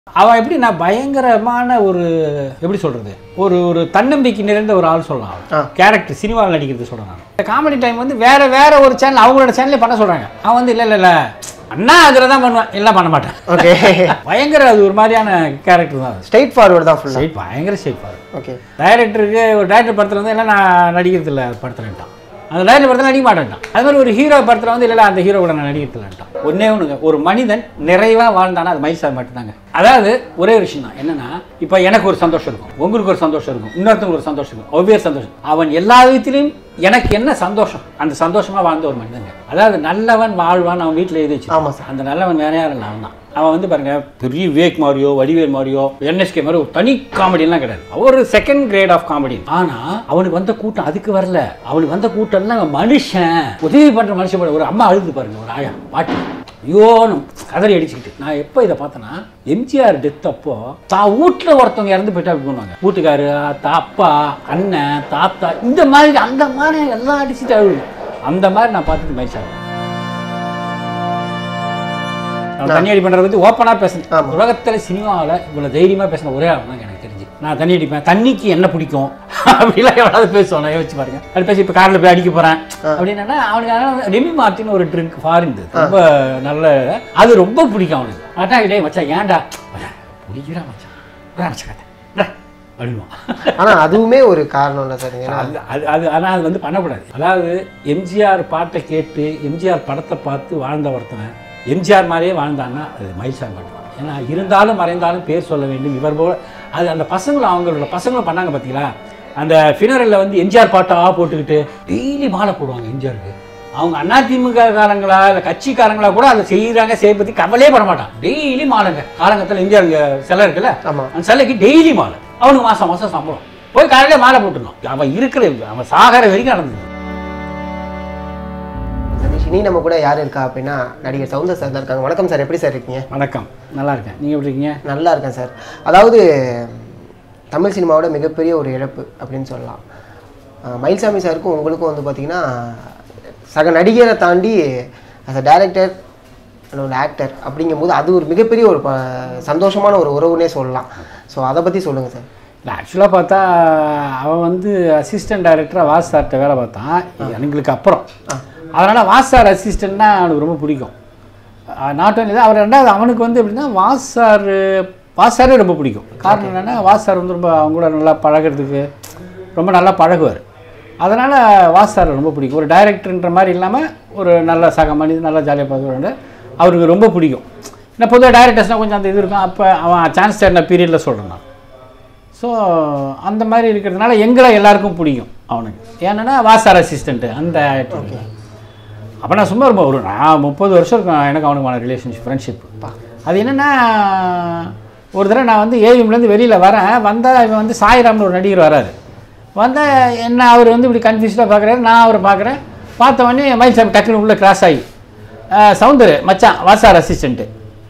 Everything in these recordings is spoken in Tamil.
அவன் எப்படி நான் பயங்கரமான ஒரு எப்படி சொல்றது ஒரு ஒரு தன்னம்பிக்கை நிறைந்த ஒரு ஆள் சொல்லலாம் ஆ. அவன் கேரக்டர் சினிமாவில் நடிக்கிறது சொல்றேன் நான் இந்த காமெடி டைம் வந்து வேற வேற ஒரு சேனல் அவங்களோட சேனலே பண்ண சொல்றாங்க அவன் வந்து இல்லை இல்லை இல்லை அண்ணா அதில் தான் பண்ணுவேன் இல்லை பண்ண மாட்டேன் ஓகே பயங்கர அது ஒரு மாதிரியான கேரக்டர் தான் அது ஸ்ட்ரைட் ஃபார்வர்டு தான் ஃபுல்லாக சரி பயங்கர ஷேப் ஓகே டைரக்டருக்கு ஒரு டைரக்டர் படத்தில் வந்து எல்லாம் நான் நடிக்கிறது இல்லை படத்துலன்ட்டான் அந்த டைரக்டர் படத்தில் நடிக்க மாட்டேன்ட்டான் அது மாதிரி ஒரு ஹீரோ படத்தில் வந்து இல்லை அந்த ஹீரோ கூட நான் நடிக்கிறதுலன்ட்டான் ஒன்னே ஒன்றுங்க ஒரு மனிதன் நிறைவாக வாழ்ந்தானா அது மைசார் மட்டும்தாங்க அதாவது ஒரே ஒரு விஷயம் தான் என்னன்னா இப்போ எனக்கு ஒரு சந்தோஷம் இருக்கும் உங்களுக்கு ஒரு சந்தோஷம் இருக்கும் இன்னொருத்தவங்களுக்கு ஒரு சந்தோஷம் இருக்கும் ஒவ்வேறு சந்தோஷம் அவன் எல்லா விதத்திலையும் எனக்கு என்ன சந்தோஷம் அந்த சந்தோஷமா வாழ்ந்த ஒரு மனிதங்க அதாவது நல்லவன் வாழ்வான் அவன் வீட்டில் எழுதி வச்சு ஆமா சார். அந்த நல்லவன் வேற யாரும் இல்லை அவன் தான் அவன் வந்து பாருங்க பெரிய விவேக் மாதிரியோ வடிவேல் மாதிரியோ என்எஸ்கே மாதிரி ஒரு தனி காமெடிலாம் கிடையாது அவன் ஒரு செகண்ட் கிரேட் ஆஃப் காமெடி ஆனா அவனுக்கு வந்த கூட்டம் அதுக்கு வரல அவனுக்கு வந்த கூட்டம்லாம் அவன் மனுஷன் உதவி பண்ற மனுஷன் போல. ஒரு அம்மா அழுது பாருங்க ஒரு ஆயா பாட்டி ஐயோன்னு கதறி அடிச்சுக்கிட்டு நான் எப்போ இதை பார்த்தேன்னா எம்ஜிஆர் டெத் அப்போ தான் வீட்டில் ஒருத்தவங்க இறந்து போயிட்டா அப்படி பண்ணுவாங்க வீட்டுக்காரு தா அப்பா அண்ணன் தாத்தா இந்த மாதிரி அந்த மாதிரி எல்லாம் அடிச்சுட்டு அழுது அந்த மாதிரி நான் பார்த்துட்டு மயிற்சாங்க நான் தண்ணி அடி பண்ணுறது வந்து ஓப்பனாக பேசுனேன் ஆமா. உலகத்தில் சினிமாவில் இவ்வளோ தைரியமாக பேசின ஒரே ஆள் தான் எனக்கு தெரிஞ்சு நான் தண்ணி அடிப்பேன் தண்ணிக்கு என்ன பிடிக்கும் அப்படிலாம் எவ்வளவு பேசுவான் நான் யோசிச்சு பாருங்க அது பேசி இப்போ காரில் போய் அடிக்க போகிறேன் அப்படின்னா அவனுக்கு ஆனால் ரெமி மார்ட்டின் ஒரு ட்ரிங்க் ஃபாரின் ரொம்ப நல்ல அது ரொம்ப பிடிக்கும் அவனுக்கு அட்டா டேய் மச்சான் ஏன்டா பிடிக்கிறா மச்சான் விட்றா மச்சான் கதை விட்றா அப்படின்வான் ஆனா அதுவுமே ஒரு காரணம் இல்லை சார் ஏன்னா அது அது அது ஆனால் அது வந்து பண்ணக்கூடாது அதாவது எம்ஜிஆர் பாட்டை கேட்டு எம்ஜிஆர் படத்தை பார்த்து வாழ்ந்த ஒருத்தன் எம்ஜிஆர் மாதிரியே வாழ்ந்தான்னா அது மயில்சாமி மட்டும் தான். ஏன்னா இருந்தாலும் மறைந்தாலும் பேர் சொல்ல வேண்டும் இவர் போல அது அந்த பசங்களும் அவங்களோட பசங்களும் பண்ணாங்க பார்த்தீங்களா அந்த ஃபினரலில் வந்து எம்ஜிஆர் பாட்டாக போட்டுக்கிட்டு டெய்லி மாலை போடுவாங்க எம்ஜிஆருக்கு அவங்க அதிமுக காரங்களா இல்லை கட்சிக்காரங்களா கூட அதை செய்கிறாங்க செய்ய பற்றி கவலையே பட மாட்டான் டெய்லி மாலைங்க காலங்கத்தில் எம்ஜிஆர் இங்க சிலை இருக்குல்ல ஆமா அந்த சிலைக்கு டெய்லி மாலை அவனுக்கு மாசம் மாசம் சம்பளம் போய் காலையில மாலை போட்டுருந்தான் அவன் இருக்கிற அவன் சாகர வரைக்கும் நடந்தது சதீஷ் இனி நம்ம கூட யார் இருக்கா அப்படின்னா நடிகர் சவுந்தர் சார் தான் இருக்காங்க வணக்கம் சார் எப்படி சார் இருக்கீங்க வணக்கம் நல்லா இருக்கேன் நீங்க எப்படி இருக்கீங்க நல்லா இருக்கேன் சார் அதாவது தமிழ் சினிமாவோட மிகப்பெரிய ஒரு இழப்பு அப்படின்னு சொல்லலாம் அஹ் மயில்சாமி சாருக்கும் உங்களுக்கும் வந்து பார்த்தீங்கன்னா சக நடிகரை தாண்டி as a டேரக்டர் ஒரு ஆக்டர் அப்படிங்கும்போது அது ஒரு மிகப்பெரிய ஒரு ப சந்தோஷமான ஒரு உறவுனே சொல்லலாம் ஸோ அதை பற்றி சொல்லுங்கள் சார் இல்லை ஆக்சுவலாக பார்த்தா அவன் வந்து அசிஸ்டன்ட் டைரக்டராக வாஸ் சார்கிட்ட வேலை பார்த்தான் எங்களுக்கு அப்புறம் அதனால் வாஸ் சார் அசிஸ்டன்ட்னா அவனுக்கு ரொம்ப பிடிக்கும் நாட் ஒன்லி தான் அவர் ரெண்டாவது அவனுக்கு வந்து எப்படின்னா வாஸ் சார் வாஸ் சாரே ரொம்ப பிடிக்கும் காரணம் என்னென்னா வாஸ் சார் வந்து ரொம்ப அவங்க கூட நல்லா பழகுறதுக்கு ரொம்ப நல்லா பழகுவார் அதனால் வாஸ் சார் ரொம்ப பிடிக்கும் ஒரு டைரக்டர்ன்ற மாதிரி இல்லாமல் ஒரு நல்ல சக மனிதன் நல்லா ஜாலியாக பார்க்குறவங்க அவருக்கு ரொம்ப பிடிக்கும் ஏன்னா பொதுவாக டைரக்டர்ஸ்னால் கொஞ்சம் அந்த இது இருக்கும் அப்போ அவன் சான்ஸ் தேடின பீரியடில் சொல்கிறேன் நான் ஸோ அந்த மாதிரி இருக்கிறதுனால எங்களை எல்லாருக்கும் பிடிக்கும் அவனுக்கு ஏன்னா வாசார் அசிஸ்டண்ட்டு அந்த அப்போ நான் சும்மா ரொம்ப ஒரு நான் முப்பது வருஷம் இருக்கும் எனக்கு அவனுக்கான ரிலேஷன்ஷிப் ஃப்ரெண்ட்ஷிப் அது என்னென்னா ஒரு தடவை நான் வந்து ஏவிஎம்லேருந்து வெளியில் வரேன் வந்தால் இவன் வந்து சாய்ராம்னு ஒரு நடிகர் வராரு வந்தால் என்ன அவர் வந்து இப்படி கன்ஃபியூஸ்டாக பார்க்குறாரு நான் அவரை பார்க்குறேன் பார்த்த உடனே மைல் சாமி டக்குனு உள்ளே கிராஸ் ஆகி "அஹ், சௌந்தர் மச்சான் வாசார் அசிஸ்டண்ட்டு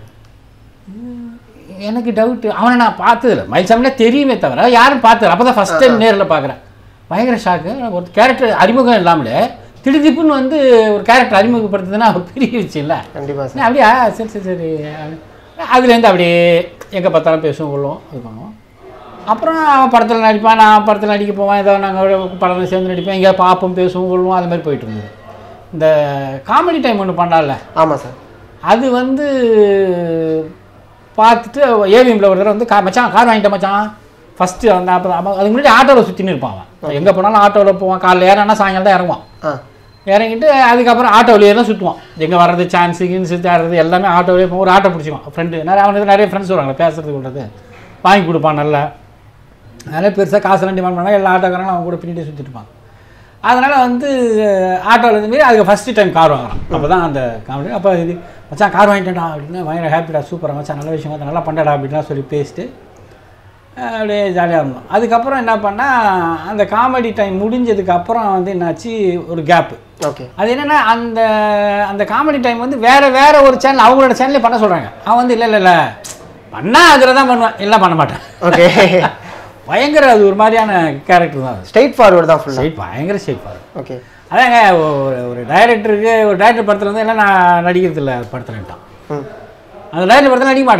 எனக்கு டவுட்டு அவனை நான் பார்த்ததில்ல மயில்சாமியில் தெரியுமே தவிர யாரும் பார்த்ததில்ல அப்போ தான் ஃபஸ்ட் டைம் நேரில் பார்க்குறேன் பயங்கர ஷாக்கு ஒரு கேரக்டர் அறிமுகம் இல்லாமலே திடுதிப்புன்னு வந்து ஒரு கேரக்டர் அறிமுகப்படுத்துதுன்னா ஒரு பெரிய விஷயம் இல்லை கண்டிப்பாக சார் நான் அப்படியே "ஆ, சரி சரி சரி அதுலேருந்து அப்படியே எங்கே பார்த்தாலும் பேசுவோம் கொள்வோம் இது பண்ணுவோம் அப்புறம் அவன் படத்தில் நடிப்பான் நான் படத்தில் நடிக்க போவேன் ஏதோ நாங்கள் படத்தில் சேர்ந்து நடிப்பேன் எங்கேயா பார்ப்போம் பேசுவோம் கொள்வோம் அது மாதிரி போயிட்டு இருந்தது இந்த காமெடி டைம் ஒன்று பண்ணால ஆமாம் சார் அது வந்து பார்த்துட்டு ஏவிஎம்ல ஒரு தடவை வந்து கா மச்சான் கார் வாங்கிட்டேன் மச்சான் ஃபஸ்ட்டு அந்த அப்போ அப்போ அதுக்கு முன்னாடி ஆட்டோவில் சுற்றின்னு இருப்பான் அவன் எங்கே போனாலும் ஆட்டோவில் போவான் காலைல ஏறானா சாயங்காலம் தான் இறங்குவான் ஆ இறங்கிட்டு அதுக்கப்புறம் ஆட்டோவிலேயே தான் சுற்றுவான் எங்கே வர்றது சான்ஸு கின்ஸு தேடுறது எல்லாமே ஆட்டோவிலே போவோம் ஒரு ஆட்டோ பிடிச்சிக்குவான் ஃப்ரெண்டு நிறைய அவனுக்கு நிறைய ஃப்ரெண்ட்ஸ் வருவாங்க பேசுறது கொண்டது வாங்கி கொடுப்பான் நல்லா அதனால் பெருசாக காசுலாம் டிமாண்ட் பண்ணால் எல்லா ஆட்டோக்காரங்களும் அவங்க கூட பின்னாடி சுற்றிட்டு இருப்பாங்க அதனால் வந்து ஆட்டோவில் இருந்து மாரி அதுக்கு ஃபஸ்ட்டு டைம் கார் வாங்குறான் அப்போ தான் அந்த காமெடி அப்போ இது மச்சான் கார் வாங்கிட்டேன்டா அப்படின்னு பயங்கர ஹாப்பிடா சூப்பராக மச்சான் நல்ல விஷயம் மச்சான், நல்லா பண்ணடா அப்படின்லாம் சொல்லி பேசிட்டு அஹ், அப்படியே ஜாலியாக இருந்தோம் அதுக்கப்புறம் என்ன பண்ணால் அந்த காமெடி டைம் முடிஞ்சதுக்கு அப்புறம் வந்து என்னாச்சு ஒரு கேப்பு ஓகே அது என்னன்னா அந்த அந்த காமெடி டைம் வந்து வேற வேற ஒரு சேனல் அவங்களோட சேனலே பண்ண சொல்றாங்க அவன் வந்து இல்லை இல்லை இல்லை பண்ணா அதில் தான் பண்ணுவேன் இல்லை பண்ண மாட்டேன் ஓகே பயங்கர அது ஒரு மாதிரியான கேரக்டர் தான் அது ஸ்ட்ரைட் ஃபார்வர்டு தான் ஃபுல்லாக ஷேப் பயங்கர ஷேப் அது ஓகே அதாங்க ஒரு ஒரு டைரக்டருக்கு ஒரு டைரக்டர் படத்தில் வந்து எல்லாம் நான் நடிக்கிறது இல்லை படத்துலன்ட்டான் ம் அந்த டைரக்டர் படத்தில் நடிக்க மாட்டேன்ட்டான்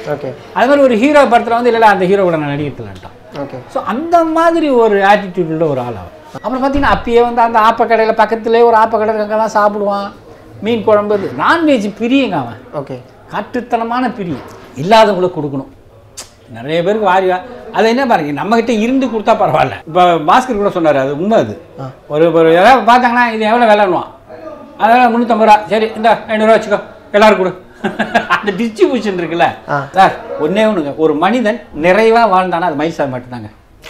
ஓகே அது மாதிரி ஒரு ஹீரோ படத்தில் வந்து இல்லை அந்த ஹீரோ கூட நான் நடிக்கிறதுலன்ட்டான் ஓகே ஸோ அந்த மாதிரி ஒரு ஆட்டிடியூட் உள்ள ஒரு ஆள் அவன் அப்புறம் பார்த்தீங்கன்னா அப்பயே வந்து அந்த ஆப்பக்கடையில் பக்கத்துலேயே ஒரு ஆப்பக்கடை அங்கே தான் சாப்பிடுவான் மீன் குழம்பு இது. நான்வெஜ் பிரியங்க அவன் ஓகே காட்டுத்தனமான பிரியம் இல்லாதவங்களுக்கு கொடுக்கணும் நிறைய பேருக்கு வாரி வா- அது என்ன பாருங்க நம்மகிட்ட இருந்து கொடுத்தா பரவாயில்ல இப்போ பாஸ்கர் கூட சொன்னார் அது உண்மை அது ஒரு ஒரு யாராவது பார்த்தாங்கன்னா இது எவ்வளோ விளையாடுவான் அதனால் முந்நூற்றம்பது ரூபா சரி இந்த ஐநூறுரூவா வச்சுக்கோ எல்லாரும் கொடு அந்த டிஸ்ட்ரிபியூஷன் இருக்குல்ல ஆ. சார் ஒன்றே ஒன்றுங்க ஒரு மனிதன் நிறைவாக வாழ்ந்தானா அது மயில்சாமி மட்டும்தாங்க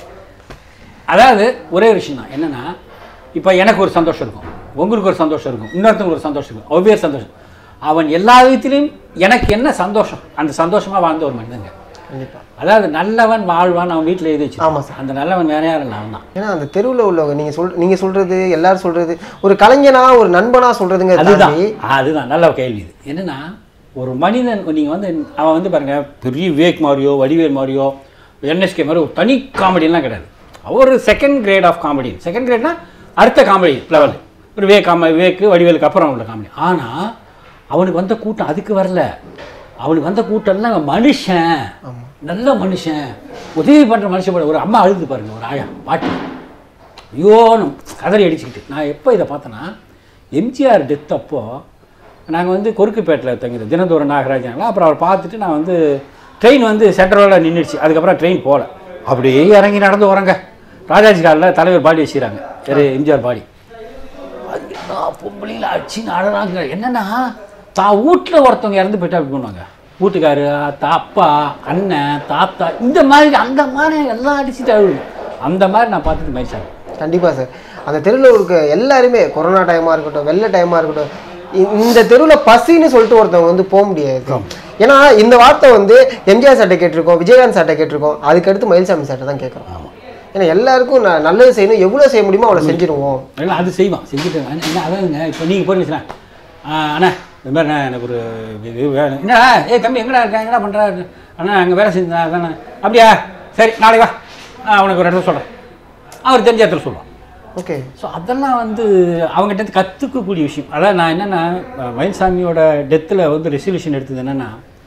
அதாவது ஒரே ஒரு விஷயம் தான் என்னன்னா இப்போ எனக்கு ஒரு சந்தோஷம் இருக்கும் உங்களுக்கு ஒரு சந்தோஷம் இருக்கும் இன்னொருத்தவங்களுக்கு ஒரு சந்தோஷம் இருக்கும் ஒவ்வேறு சந்தோஷம் அவன் எல்லா விதத்திலையும் எனக்கு என்ன சந்தோஷம் அந்த சந்தோஷமா வாழ்ந்த ஒரு மனிதங்க கண்டிப்பாக அதாவது நல்லவன் வாழ்வான் அவன் வீட்டில் எழுதி வச்சு ஆமாம் சார் அந்த நல்லவன் வேற யாரும் இல்லை அவன் தான் ஏன்னா அந்த தெருவில் உள்ளவங்க நீங்கள் சொல் நீங்கள் சொல்கிறது எல்லாரும் சொல்கிறது ஒரு கலைஞனா ஒரு நண்பனா சொல்கிறதுங்க அதுதான் தாண்டி அதுதான் நல்ல கேள்வி இது என்னன்னா ஒரு மனிதன் நீங்கள் வந்து அவன் வந்து பாருங்க பெரிய விவேக் மாதிரியோ வடிவேல் மாதிரியோ என்எஸ்கே மாதிரி ஒரு தனி காமெடியெல்லாம் கிடையாது ஒரு second grade of comedy second கிரேட்னா அடுத்த காமெடி லெவல் ஒரு விவேக் காம விவேக் வடிவேலுக்கு அப்புறம் உள்ள காமெடி ஆனால் அவனுக்கு வந்த கூட்டம் அதுக்கு வரல அவனுக்கு வந்த கூட்டம்லாம் அவன் மனுஷன் நல்ல மனுஷன் உதவி பண்ணுற மனுஷன் போல. ஒரு அம்மா அழுது பாருங்க ஒரு ஆயா பாட்டி ஐயோன்னு கதறி அடிச்சுக்கிட்டு நான் எப்போ இதை பார்த்தேன்னா எம்ஜிஆர் டெத் அப்போ நாங்கள் வந்து கொருக்குப்பேட்டில் தங்கியிருந்தோம் தினந்தோறும் நாகராஜனால அப்புறம் அவர் பார்த்துட்டு நான் வந்து ட்ரெயின் வந்து சென்ட்ரலில் நின்றுச்சு அதுக்கப்புறம் ட்ரெயின் போகல அப்படியே இறங்கி நடந்து வரங்க ராஜாஜி காலில் தலைவர் பாடி வச்சுக்கிறாங்க சரி எம்ஜிஆர் பாடி அது எல்லா பொம்பளைங்களும் அடிச்சுன்னு அழகாங்க என்னன்னா தான் வீட்டில் ஒருத்தவங்க இறந்து போயிட்டா அப்படி பண்ணுவாங்க வீட்டுக்காரு தா அப்பா அண்ணன் தாத்தா இந்த மாதிரி அந்த மாதிரி எல்லாம் அடிச்சுட்டு அழுகும் அந்த மாதிரி நான் பார்த்துட்டு மயிற்சாங்க கண்டிப்பாக சார் அந்த தெருவில் இருக்க எல்லாருமே கொரோனா டைமாக இருக்கட்டும் வெள்ள டைமாக இருக்கட்டும் இ- இந்த தெருவில் பசின்னு சொல்லிட்டு ஒருத்தவங்க வந்து போக முடியாது ஏன்னா இந்த வார்த்தை வந்து எம்ஜிஆர் சட்டை கேட்டிருக்கோம் விஜயகாந்த் சட்டை கேட்டிருக்கோம் அதுக்கடுத்து மயில்சாமி சட்டை தான் கேட்குறோம் ஏன்னா எல்லாருக்கும் நான் நல்லது செய்யணும் எவ்வளோ செய்ய முடியுமோ அவ்வளோ செஞ்சிருவோம் இல்லை அது செய்வான் செஞ்சுட்டு அண்ணா, என்ன அதாவதுங்க இப்போ நீங்கள் போய் வச்சுலாம் அண்ணா இந்த மாதிரி நான் எனக்கு ஒரு இது வேணும் என்னடா ஏய் தம்பி எங்கடா இருக்கேன் எங்கடா பண்ணுறா அண்ணா அங்கே வேலை செஞ்சா அதானே அப்படியா சரி நாளைக்கு வா நான் உனக்கு ஒரு இடத்துல சொல்கிறேன் அவர் தெரிஞ்ச இடத்துல சொல்லுவான் ஓகே ஸோ அதெல்லாம் வந்து அவங்ககிட்ட இருந்து கற்றுக்கக்கூடிய விஷயம் அதான் நான் என்னென்னா மயில்சாமியோட டெத்தில் வந்து ரெசல்யூஷன் எடுத்தது என்னென்னா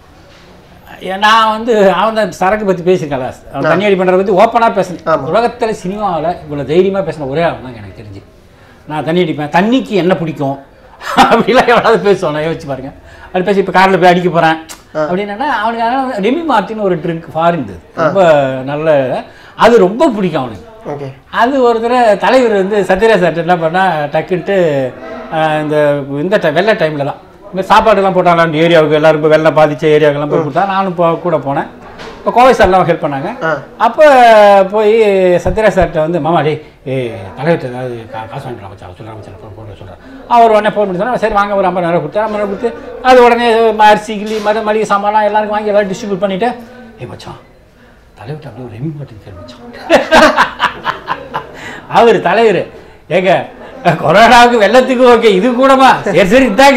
நான் வந்து அவன் தான் சரக்கு பற்றி பேசியிருக்கல அவன் தண்ணி அடி பண்ணுறத பற்றி ஓப்பனாக பேசுனேன் உலகத்தில் சினிமாவில் இவ்வளோ தைரியமாக பேசின ஒரே ஆள் தான் எனக்கு தெரிஞ்சு நான் தண்ணி அடிப்பேன் தண்ணிக்கு என்ன பிடிக்கும் அப்படிலாம் எவ்வளவு பேசுவான் நான் யோசிச்சு பாருங்க அது பேசி இப்போ காரில் போய் அடிக்க போகிறேன் அப்படின்னா அவனுக்கு அதனால ரெமி மார்ட்டின் ஒரு ட்ரிங்க் ஃபாரின் ரொம்ப நல்ல அது ரொம்ப பிடிக்கும் அவனுக்கு ஓகே அது ஒரு தடவை தலைவர் வந்து சத்யராஜ் சார் என்ன பண்ணா டக்குன்ட்டு ஆஹ், இந்த இந்த டைம் வெள்ளை டைமில் தான் இந்த மாதிரி சாப்பாடுலாம் போட்டாங்களா அந்த ஏரியாவுக்கு எல்லாரும் இப்போ வெள்ளம் பாதிச்ச ஏரியாவுக்கெல்லாம் போய் கொடுத்தா நானும் போ கூட போனேன் இப்போ கோவை சார்லாம் ஹெல்ப் பண்ணாங்க ஆ. அப்போ போய் சத்யராஜ் சார்கிட்ட வந்து மாமா டேய் ஏய் தலைவர்கிட்ட ஏதாவது கா- காசு வாங்கிட்டு வா மச்சான் சொல்கிறேன் மச்சான் ஃபோன் பண்ண சொல்கிறேன் அவர் உடனே ஃபோன் பண்ணி சொன்னா சரி வாங்க ஒரு ஐம்பதாயிரம் கொடுத்து ஐம்பதாயிரம் கொடுத்து அது உடனே அரிசி கிளி மறு மளிகை சாமான்லாம் எல்லாருக்கும் வாங்கி எல்லாம் டிஸ்ட்ரிபியூட் பண்ணிவிட்டு ஏய் மச்சான் தலைவர்கிட்ட அப்படியே ஒரு ரெமி மாட்டின் பேர் மச்சான் அவர் தலைவர் ஏங்க கொரோனாவுக்கு வெள்ளத்துக்கு ஓகே இது கூடமா சரி சரி இதாங்க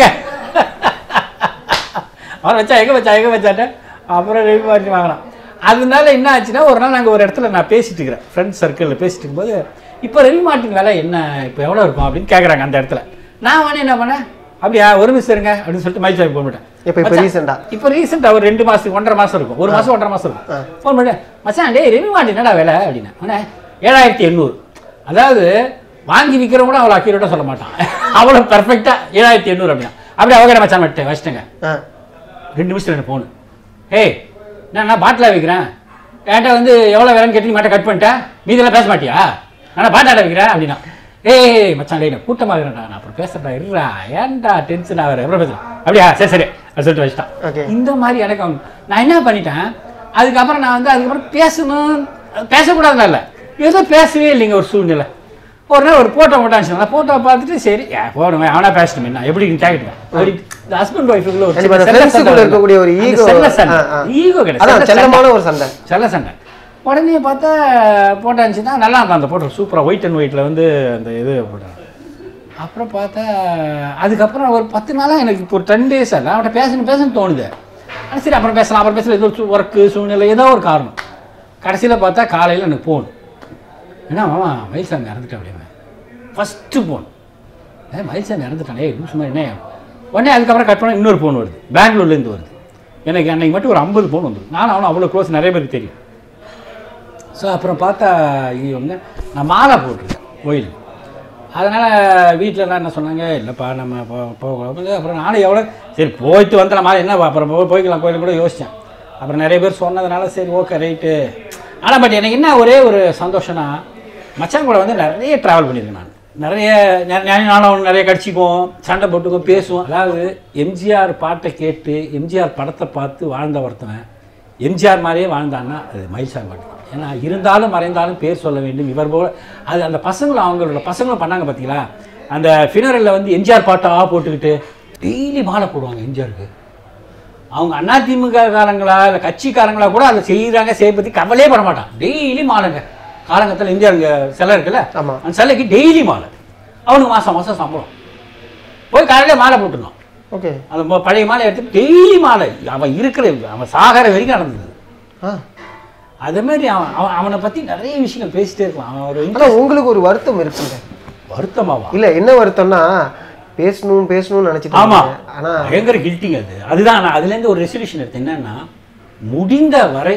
அவன் வச்சா எங்க வச்சா எங்க வச்சாட்ட அப்புறம் ரெடி மாற்றி வாங்கினான் அதனால என்ன ஆச்சுன்னா ஒரு நாள் நாங்கள் ஒரு இடத்துல நான் பேசிட்டு இருக்கிறேன் ஃப்ரெண்ட்ஸ் சர்க்கிளில் பேசிட்டு இருக்கும்போது இப்போ ரெடி மார்ட்டின் விலை என்ன இப்போ எவ்வளோ இருக்கும் அப்படின்னு கேட்குறாங்க அந்த இடத்துல நான் உடனே என்ன பண்ணேன் அப்படியா ஒரு நிமிஷம் இருங்க அப்படின்னு சொல்லிட்டு மைசாமி போட்டுட்டேன் இப்போ இப்போ ரீசெண்டாக இப்போ ரீசெண்டாக ஒரு ரெண்டு மாதத்துக்கு ஒன்றரை மாதம் இருக்கும் ஒரு மாதம் ஒன்றரை மாதம் இருக்கும் ஃபோன் பண்ணி மச்சான் டேய் ரெவி மாட்டு என்னடா வேலை அப்படின்னா அண்ணே ஏழாயிரத்தி எண்ணூறு அதாவது வாங்கி விற்கிறவங்க கூட அவ்வளோ அக்யூரேட்டாக சொல்ல மாட்டான் அவ்வளோ பர்ஃபெக்டாக ஏழாயிரத்தி எண்ணூறு அப்படின்னா அப்படியே அவங்க மச்சான் விட்டு வச்சிட்டேங்க ஆ ரெண்டு நிமிஷத்தில் எனக்கு ஃபோனு ஏய் நான் நான் பாட்டில் வைக்கிறேன் என்கிட்ட வந்து எவ்வளோ வேலைன்னு கேட்டு மாட்டை கட் பண்ணிட்டேன் மீதெல்லாம் பேச மாட்டியா நான் பாட்டாட வைக்கிறேன் அப்படின்னா ஏய் மச்சான் டேய் நான் கூட்டமாக இருக்கிறேன்டா நான் அப்புறம் பேசுறேன்டா இருடா ஏன்டா டென்ஷன் ஆகிற எவ்வளோ பேசுகிறேன் அப்படியா சரி சரி அது சொல்லிட்டு Okay. வச்சிட்டான் இந்த மாதிரி எனக்கு அவங்க நான் என்ன பண்ணிட்டேன் அதுக்கப்புறம் நான் வந்து அதுக்கப்புறம் பேசணும் பேசக்கூடாதுன்னு இல்லை ஏதோ பேசவே இல்லைங்க ஒரு சூழ்நிலை ஒரு நாள் ஒரு போட்டோ போட்டாச்சு அந்த போட்டோ பார்த்துட்டு சரி ஏன் போடுவேன் அவனா பேசிட்டு நான் எப்படி கேட்டுட்டேன் அப்படி இந்த ஹஸ்பண்ட் ஒய்ஃபுக்குள்ள ஒரு கண்டிப்பா, அந்த செல்ல friends சண்டை குள்ள வரும். இருக்கக்கூடிய ஒரு அந்த ego. செல்ல சண்டை ஆ, ஆ. ஈகோ கிடையாது அதான் செல்ல சண்டை. செல்லமான ஒரு சண்டை செல்ல சண்டை உடனே பார்த்தா போட்டோ இருந்துச்சுன்னா நல்லா இருக்கும் அந்த போட்டோ சூப்பராக ஒயிட் அண்ட் ஒயிட்டில் வந்து அந்த இது போட்டாங்க அப்புறம் பார்த்தா அதுக்கப்புறம் ஒரு பத்து நாளாக எனக்கு இப்போ ஒரு டென் டேஸ் அல்ல அவன்கிட்ட பேசணும் பேசணும்னு தோணுது ஆனால் சரி அப்புறம் பேசலாம் அப்புறம் பேசலாம் ஏதோ ஒர்க்கு சூழ்நிலை ஏதோ ஒரு காரணம் கடைசியில் பார்த்தா காலையில் எனக்கு போன் என்ன மாமா மயில்சாமி இறந்துட்டேன் அப்படின்னு ஃபஸ்ட்டு போன் ஏ மயில்சாமி இறந்துட்டானே லூசு மாதிரி என்ன உடனே அதுக்கப்புறம் கட் பண்ண இன்னொரு ஃபோன் வருது பெங்களூர்லேருந்து வருது எனக்கு அன்னைக்கு மட்டும் ஒரு ஐம்பது பவுன் வந்துடும் நானும் அவனும் அவ்வளோ க்ளோஸ் நிறைய பேருக்கு தெரியும் ஸோ அப்புறம் பார்த்தா இவங்க நான் மாலை போட்டிருக்கேன் கோயிலுக்கு அதனால் வீட்டிலலாம் என்ன சொன்னாங்க இல்லைப்பா நம்ம போ- போகலாம் அப்புறம் நானும் எவ்வளோ சரி போயிட்டு வந்துடலாமா என்ன அப்புறம் போய் போய்க்கலாம் கோயிலுக்கு கூட யோசித்தேன் அப்புறம் நிறைய பேர் சொன்னதுனால சரி ஓகே ரைட்டு ஆனால் பட் எனக்கு என்ன ஒரே ஒரு சந்தோஷம்னா மச்சான் கூட வந்து நிறைய ட்ராவல் பண்ணியிருக்கேன் நான் நிறைய நெ- நெ- நானும் நிறைய கடிச்சிக்குவோம் சண்டை போட்டுக்குவோம் பேசுவோம் அதாவது எம்ஜிஆர் பாட்டை கேட்டு எம்ஜிஆர் படத்தை பார்த்து வாழ்ந்த ஒருத்தவன் எம்ஜிஆர் மாதிரியே வாழ்ந்தான்னா அது மயில்சாமி பாட்டு தான் ஏன்னா இருந்தாலும் மறைந்தாலும் பேர் சொல்ல வேண்டும் இவர் போல அது அந்த பசங்களும் அவங்களோட பசங்களும் பண்ணாங்க பார்த்தீங்களா அந்த ஃபினரலில் வந்து எம்ஜிஆர் பாட்டாக போட்டுக்கிட்டு டெய்லி மாலை போடுவாங்க எம்ஜிஆருக்கு அவங்க அதிமுக காரங்களா இல்லை கட்சிக்காரங்களா கூட அதை செய்கிறாங்க செய்ய பற்றி கவலையே பட மாட்டான் டெய்லி மாலைங்க காலங்கத்தில் எம்ஜிஆர் இங்கே சிலை இருக்குல்ல ஆமா. அந்த சிலைக்கு டெய்லி மாலை அவனுக்கு மாதம் மாதம் சம்பளம் போய் காலையில் மாலை போட்டுருந்தோம் ஓகே அந்த மொ- பழைய மாலை எடுத்து டெய்லி மாலை அவன் இருக்கிற அவன் சாகர வரைக்கும் நடந்தது ஆ அதே மாதிரி அவன் அவன் அவனை பற்றி நிறைய விஷயங்கள் பேசிட்டே இருக்கலாம் அவன் ஒரு ஆனா உங்களுக்கு ஒரு வருத்தம் இருக்குங்க வருத்தமாவா இல்ல என்ன வருத்தம்னா பேசணும் பேசணும்னு நினைச்சிட்டு ஆமா இருந்தீங்க. ஆனா பயங்கர கில்ட்டிங் அது அதுதான் நான் அதுலேருந்து ஒரு ரெசல்யூஷன் எடுத்தேன் என்னன்னா முடிந்த வரை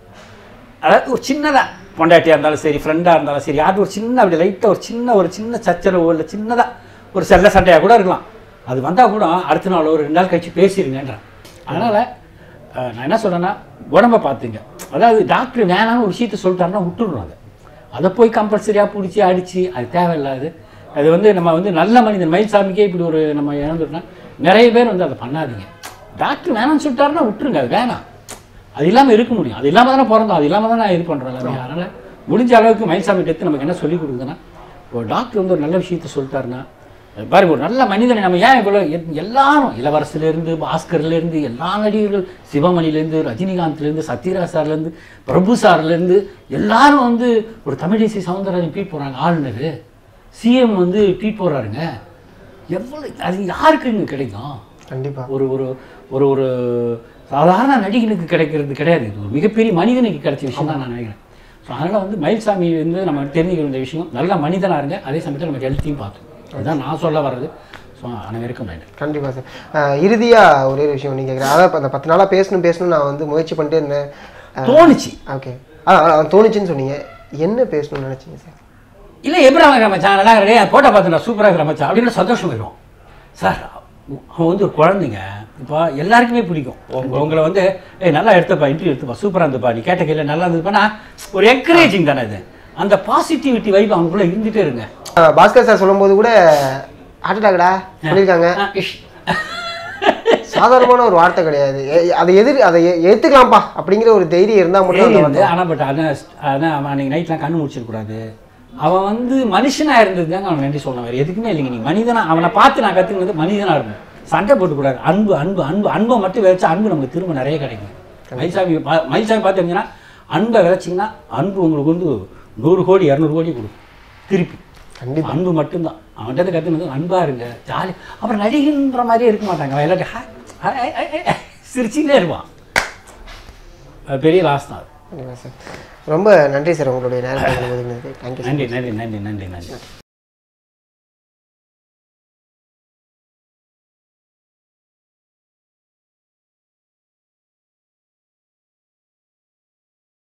அதாவது ஒரு சின்னதா பொண்டாட்டியாக இருந்தாலும் சரி ஃப்ரெண்டாக இருந்தாலும் சரி அது ஒரு சின்ன அப்படி லைட்டாக ஒரு சின்ன ஒரு சின்ன சச்சரவோ இல்லை சின்னதாக ஒரு செல்ல சண்டையாக கூட இருக்கலாம் அது வந்தால் கூட அடுத்த நாள் ஒரு ரெண்டு நாள் கழிச்சு பேசிடுங்கன்றேன் அதனால் நான் என்ன சொல்றேன்னா உடம்ப பார்த்துங்க அதாவது டாக்டர் வேணாம்னு ஒரு விஷயத்த சொல்லிட்டாருன்னா விட்டுடணும் அதை அதை போய் கம்பல்சரியாக பிடிச்சி அடித்து அது தேவையில்லாது அது வந்து நம்ம வந்து நல்ல மனிதன் மயில்சாமிக்கே இப்படி ஒரு நம்ம இழந்துட்டோம்னா நிறைய பேர் வந்து அதை பண்ணாதீங்க டாக்டர் வேணாம்னு சொல்லிட்டாருன்னா விட்டுருங்க அது வேணாம் அது இல்லாமல் இருக்க முடியும் அது இல்லாமல் தானே பிறந்தோம் அது இல்லாமல் தானே இது பண்ணுறோம் எல்லாமே அதனால் முடிஞ்ச அளவுக்கு மயில்சாமி டெத்து நமக்கு என்ன சொல்லி கொடுக்குதுன்னா ஒரு டாக்டர் வந்து ஒரு நல்ல விஷயத்த சொல்லிட்டாருன்னா அது பாருங்க ஒரு நல்ல மனிதனை நம்ம ஏன் இவ்வளோ எ- எல்லாரும் இளவரசிலேருந்து பாஸ்கர்லேருந்து எல்லா நடிகர்கள் சிவமணிலேருந்து ரஜினிகாந்த்லேருந்து சத்யராஜ் சார்லேருந்து பிரபு சார்லேருந்து எல்லாரும் வந்து ஒரு தமிழிசை சவுந்தரராஜன் ட்வீட் போடுறாங்க ஆளுநர் சிஎம் வந்து ட்வீட் போடுறாருங்க எவ்வளோ அது யாருக்குங்க கிடைக்கும் கண்டிப்பா ஒரு ஒரு ஒரு ஒரு சாதாரண நடிகனுக்கு கிடைக்கிறது கிடையாது இது ஒரு மிகப்பெரிய மனிதனுக்கு கிடைச்ச விஷயம் தான் நான் நினைக்கிறேன் ஸோ அதனால் வந்து மயில்சாமி வந்து நம்ம தெரிஞ்சுக்க வேண்டிய விஷயம் நல்ல மனிதனாக இருங்க அதே சமயத்தில் நம்ம ஹெல்த்தையும் பார்த்தோம் அதுதான் நான் சொல்ல வர்றது ஸோ அனைவருக்கும் நன்றி கண்டிப்பா சார் அஹ், இறுதியா ஒரே ஒரு விஷயம் நீங்க கேட்குறேன் அதான் இப்ப அந்த பத்து நாளா பேசணும் பேசணும் நான் வந்து முயற்சி பண்ணிட்டே இருந்தேன் தோணுச்சு ஓகே அதான் தோணுச்சுன்னு சொன்னீங்க என்ன பேசணும்னு நினைச்சீங்க சார் இல்லை எப்படி அவங்க மச்சான் நல்லா இருக்கிறேன் போட்டோ பார்த்துட்டா சூப்பராக இருக்கிற மச்சான் அப்படின்னு சந்தோஷம் வரும் சார் அவன் வந்து ஒரு குழந்தைங்க இப்போ எல்லாருக்குமே பிடிக்கும் உங்க உங்களை வந்து ஏய் நல்லா எடுத்தப்பா இன்டர்வியூ எடுத்துப்பா சூப்பராக இருந்தப்பா நீ கேட்ட கேள்வி நல்லா இருந்ததுப்பானா ஒரு என்கரேஜிங் தானே இது அந்த பாசிட்டிவிட்டி வைப் அவங்களுக்குள்ள இருந்துகிட்டே இருங்க அஹ், பாஸ்கர் சார் சொல்லும்போது கூட ஹார்ட் அட்டாக்டா சொல்லியிருக்காங்க ஆ, இஷ். சாதாரணமான ஒரு வார்த்தை கிடையாது எ- அதை எதிர் அதை எ- ஏத்துக்கலாம்ப்பா அப்படிங்கிற ஒரு தைரியம் இருந்தா மட்டும் ஏய் அந்த வந்து ஆனால் பட் அதான் அதான் அவன் அன்றைக்கி நைட்லாம் கண்ணு முடிச்சிடக்கூடாது அவன் வந்து மனுஷனாக இருந்தது தாங்க அவன் நன்றி சொல்லணும் வேறு எதுக்குமே இல்லைங்க நீ மனிதனா அவனை பார்த்து நான் கற்றுக்கிறது மனிதனாக இருக்கும் சண்டை போட்டுக்கூடாது அன்பு அன்பு அன்பு அன்பை மட்டும் விதைச்சா அன்பு நமக்கு திரும்ப நிறைய கிடைக்கும் மயில்சாமி பா- மயில்சாமி பார்த்தீங்கன்னா அன்பை விதைச்சிங்கன்னா அன்பு உங்களுக்கு வந்து நூறு கோடி இரநூறு கோடி கொடுக்கும் திருப்பி கண்டிப்பா அன்பு மட்டும்தான் அவன்கிட்ட கற்றுனது அன்பா இருங்க ஜாலி அப்புறம் நடிகன்ற மாதிரியே இருக்க மாட்டாங்க அவன் எல்லாத்தையும் hi, hi, hi, hi, hi, சிரிச்சுக்கிட்டே இருப்பான் அது பெரிய லாஸ் தான் அது. கண்டிப்பா சார் ரொம்ப நன்றி சார் உங்களுடைய நேரத்தை ஒதுங்கினதுக்கு தேங்க்யூ நன்றி நன்றி நன்றி நன்றி நன்றி